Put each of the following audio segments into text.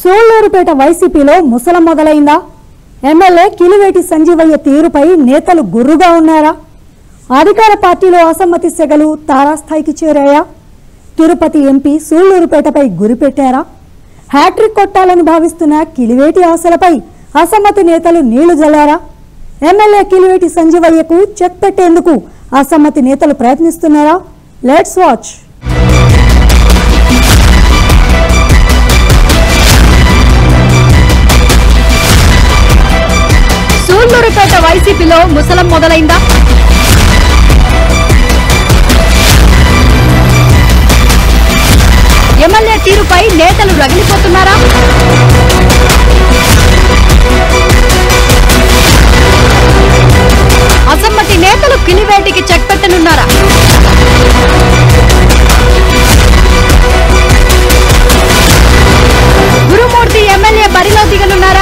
సూళ్లూరుపేట వైసీపీలో ముసలం మొదలైందా ఎమ్మెల్యే కిలివేటి సంజీవయ్య తీరుపై నేతలు గుర్రుగా ఉన్నారా అధికార పార్టీలో అసమ్మతి సెగలు తారాస్థాయికి చేరాయా తిరుపతి ఎంపీ సూళ్లూరుపేటపై గురిపెట్టారా హ్యాట్రిక్ కొట్టాలని భావిస్తున్న కిలివేటి ఆశలపై అసమ్మతి నేతలు నీళ్లు జల్లారా ఎమ్మెల్యే కిలివేటి సంజీవయ్యకు చెక్ పెట్టేందుకు అసమ్మతి నేతలు ప్రయత్నిస్తున్నారా లెట్స్ వాచ్ సూళ్లూరుపేట వైసీపీలో ముసలం మొదలైందా ఎమ్మెల్యే తీరుపై నేతలు రగిలిపోతున్నారా అసమ్మతి నేతలు కిలివేటికి చెక్ పెట్టనున్నారా గురుమూర్తి ఎమ్మెల్యే బరిలో దిగనున్నారా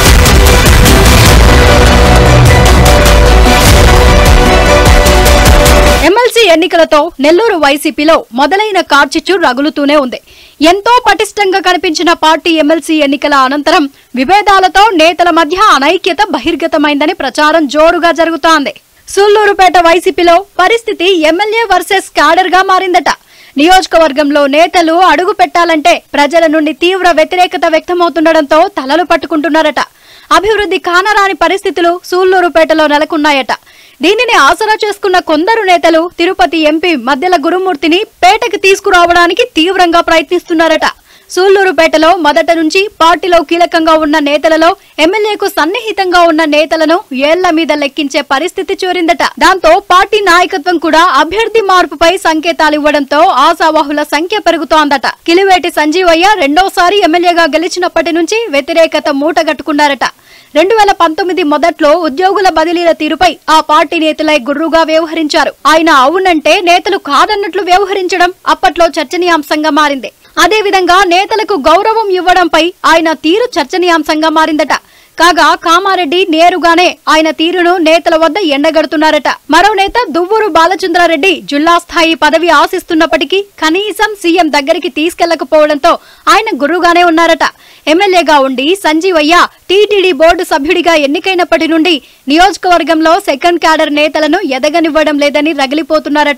ఎమ్మెల్సీ ఎన్నికలతో నెల్లూరు వైసీపీలో మొదలైన కార్చిచ్చు రగులుతూనే ఉంది ఎంతో పటిష్టంగా కనిపించిన పార్టీ ఎమ్మెల్సీ ఎన్నికల అనంతరం విభేదాలతో నేతల మధ్య అనైక్యత బహిర్గతమైందని ప్రచారం జోరుగా జరుగుతోంది సూళ్లూరుపేట వైసీపీలో పరిస్థితి ఎమ్మెల్యే వర్సెస్ క్యాడర్ గా మారిందట నియోజకవర్గంలో నేతలు అడుగు పెట్టాలంటే ప్రజల నుండి తీవ్ర వ్యతిరేకత వ్యక్తమవుతుండటంతో తలలు పట్టుకుంటున్నారట అభివృద్ధి కానరాని పరిస్థితులు సూళ్లూరుపేటలో నెలకొన్నాయట దీనిని ఆసరా చేసుకున్న కొందరు నేతలు తిరుపతి ఎంపీ మద్దెల గురుమూర్తిని పేటకి తీసుకురావడానికి తీవ్రంగా ప్రయత్నిస్తున్నారట సూళ్లూరుపేటలో మొదట నుంచి పార్టీలో కీలకంగా ఉన్న నేతలలో ఎమ్మెల్యేకు సన్నిహితంగా ఉన్న నేతలను ఏళ్ల మీద లెక్కించే పరిస్థితి చూరిందట దాంతో పార్టీ నాయకత్వం కూడా అభ్యర్థి మార్పుపై సంకేతాలు ఇవ్వడంతో ఆశావాహుల సంఖ్య పెరుగుతోందట కిలివేటి సంజీవయ్య రెండోసారి ఎమ్మెల్యేగా గెలిచినప్పటి నుంచి వ్యతిరేకత మూటగట్టుకున్నారట రెండు వేల పంతొమ్మిది మొదట్లో ఉద్యోగుల బదిలీల తీరుపై ఆ పార్టీ నేతలై గుర్రుగా వ్యవహరించారు ఆయన అవునంటే నేతలు కాదన్నట్లు వ్యవహరించడం అప్పట్లో చర్చనీయాంశంగా మారింది అదేవిధంగా నేతలకు గౌరవం ఇవ్వడంపై ఆయన తీరు చర్చనీయాంశంగా మారిందట కాగా కామారెడ్డి నేరుగానే ఆయన తీరును నేతల వద్ద ఎండగడుతున్నారట మరో నేత దువ్వూరు బాలచంద్రారెడ్డి జిల్లా స్థాయి పదవి ఆశిస్తున్నప్పటికీ కనీసం సీఎం దగ్గరికి తీసుకెళ్లకపోవడంతో ఆయన గురుగానే ఉన్నారట ఎమ్మెల్యేగా ఉండి సంజీవయ్య టీటీడీ బోర్డు సభ్యుడిగా ఎన్నికైనప్పటి నుండి నియోజకవర్గంలో సెకండ్ క్యాడర్ నేతలను ఎదగనివ్వడం లేదని రగిలిపోతున్నారట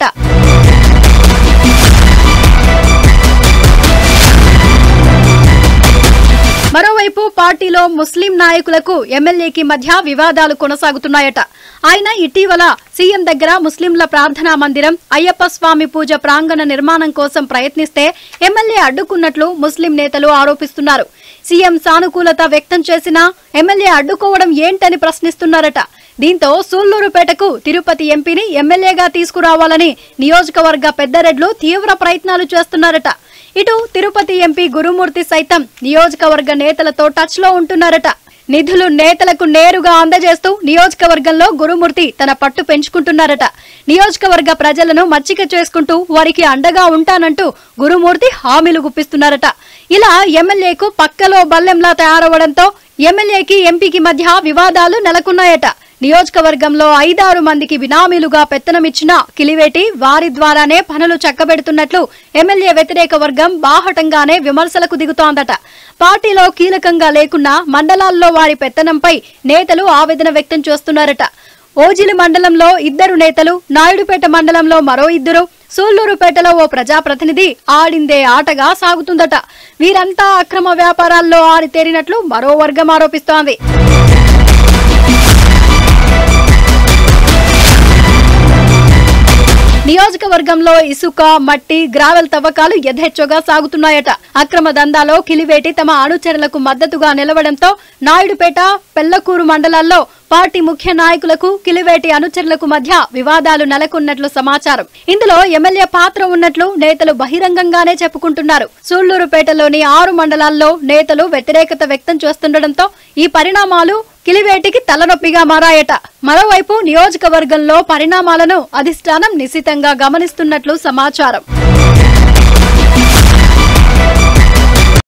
మరోవైపు పార్టీలో ముస్లిం నాయకులకు ఎమ్మెల్యేకి మధ్య వివాదాలు కొనసాగుతున్నాయట ఆయన ఇటీవల సీఎం దగ్గర ముస్లింల ప్రార్థనా మందిరం అయ్యప్ప స్వామి పూజ ప్రాంగణ నిర్మాణం కోసం ప్రయత్నిస్తే ఎమ్మెల్యే అడ్డుకున్నట్లు ముస్లిం నేతలు ఆరోపిస్తున్నారు సీఎం సానుకూలత వ్యక్తం చేసినా ఎమ్మెల్యే అడ్డుకోవడం ఏంటని ప్రశ్నిస్తున్నారట దీంతో సూళ్లూరుపేటకు తిరుపతి ఎంపీని ఎమ్మెల్యేగా తీసుకురావాలని నియోజకవర్గ పెద్దరెడ్లు తీవ్ర ప్రయత్నాలు చేస్తున్నారట ఇటు తిరుపతి ఎంపీ గురుమూర్తి సైతం నియోజకవర్గ నేతలతో టచ్ లో ఉంటున్నారట నిధులు నేతలకు నేరుగా అందజేస్తూ నియోజకవర్గంలో గురుమూర్తి తన పట్టు పెంచుకుంటున్నారట నియోజకవర్గ ప్రజలను మచ్చిక చేసుకుంటూ వారికి అండగా ఉంటానంటూ గురుమూర్తి హామీలు గుప్పిస్తున్నారట ఇలా ఎమ్మెల్యేకు పక్కలో బల్లెంలా తయారవడంతో ఎమ్మెల్యేకి ఎంపీకి మధ్య వివాదాలు నెలకొన్నాయట నియోజకవర్గంలో ఐదారు మందికి బినామీలుగా పెత్తనమిచ్చిన కిలివేటి వారి ద్వారానే పనులు చక్కబెడుతున్నట్లు ఎమ్మెల్యే వ్యతిరేక వర్గం బాహటంగానే విమర్శలకు దిగుతోందట పార్టీలో కీలకంగా లేకున్నా మండలాల్లో వారి పెత్తనంపై నేతలు ఆవేదన వ్యక్తం చేస్తున్నారట ఓజిలి మండలంలో ఇద్దరు నేతలు నాయుడుపేట మండలంలో మరో ఇద్దరు సూళ్లూరుపేటలో ఓ ప్రజాప్రతినిధి ఆడిందే ఆటగా సాగుతుందట వీరంతా అక్రమ వ్యాపారాల్లో ఆరితేరినట్లు మరో వర్గం ఆరోపిస్తోంది నియోజకవర్గంలో ఇసుక మట్టి గ్రావెల్ తవ్వకాలు యథేచ్ఛగా సాగుతున్నాయట అక్రమ దందాలో కిలివేటి తమ అనుచరులకు మద్దతుగా నిలవడంతో నాయుడుపేట పెళ్లకూరు మండలాల్లో పార్టీ ముఖ్య నాయకులకు కిలివేటి అనుచరులకు మధ్య వివాదాలు నెలకొన్నట్లు సమాచారం ఇందులో ఎమ్మెల్యే పాత్ర ఉన్నట్లు నేతలు బహిరంగంగానే చెప్పుకుంటున్నారు సూళ్లూరుపేటలోని ఆరు మండలాల్లో నేతలు వ్యతిరేకత వ్యక్తం చేస్తుండటంతో ఈ పరిణామాలు కిలివేటికి తలనొప్పిగా మారాయట మరోవైపు నియోజకవర్గంలో పరిణామాలను అధిష్టానం నిశితంగా గమనిస్తున్నట్లు సమాచారం